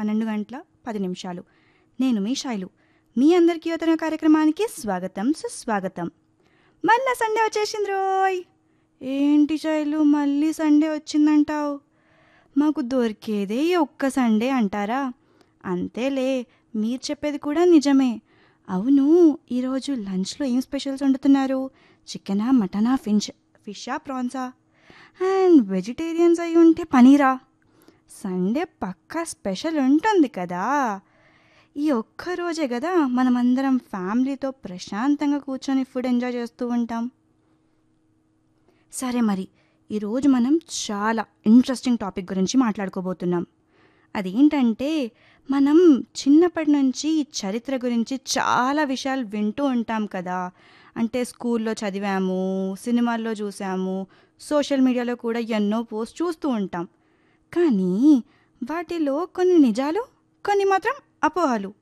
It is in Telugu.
పన్నెండు గంటల పది నిమిషాలు నేను మీ శైలు మీ అందరికీ యువతన కార్యక్రమానికి స్వాగతం సుస్వాగతం మళ్ళా సండే వచ్చేసింది రోయ్ ఏంటి శైలు మళ్ళీ సండే వచ్చిందంటావు మాకు దొరికేదే ఈ ఒక్క సండే అంటారా అంతేలే మీరు చెప్పేది కూడా నిజమే అవును ఈరోజు లంచ్లో ఏం స్పెషల్స్ వండుతున్నారు చికెనా మటనా ఫిష్ ఫిషా ప్రాన్సా అండ్ వెజిటేరియన్స్ అయి ఉంటే పనీరా సండే పక్కా స్పెషల్ ఉంటుంది కదా ఈ ఒక్క రోజే కదా మనమందరం ఫ్యామిలీతో ప్రశాంతంగా కూర్చొని ఫుడ్ ఎంజాయ్ చేస్తూ ఉంటాం సరే మరి ఈరోజు మనం చాలా ఇంట్రెస్టింగ్ టాపిక్ గురించి మాట్లాడుకోబోతున్నాం అదేంటంటే మనం చిన్నప్పటి నుంచి చరిత్ర గురించి చాలా విషయాలు వింటూ ఉంటాం కదా అంటే స్కూల్లో చదివాము సినిమాల్లో చూసాము సోషల్ మీడియాలో కూడా ఎన్నో పోస్ట్ చూస్తూ ఉంటాం కానీ వాటిలో కొన్ని నిజాలు కొన్ని మాత్రం అపోహలు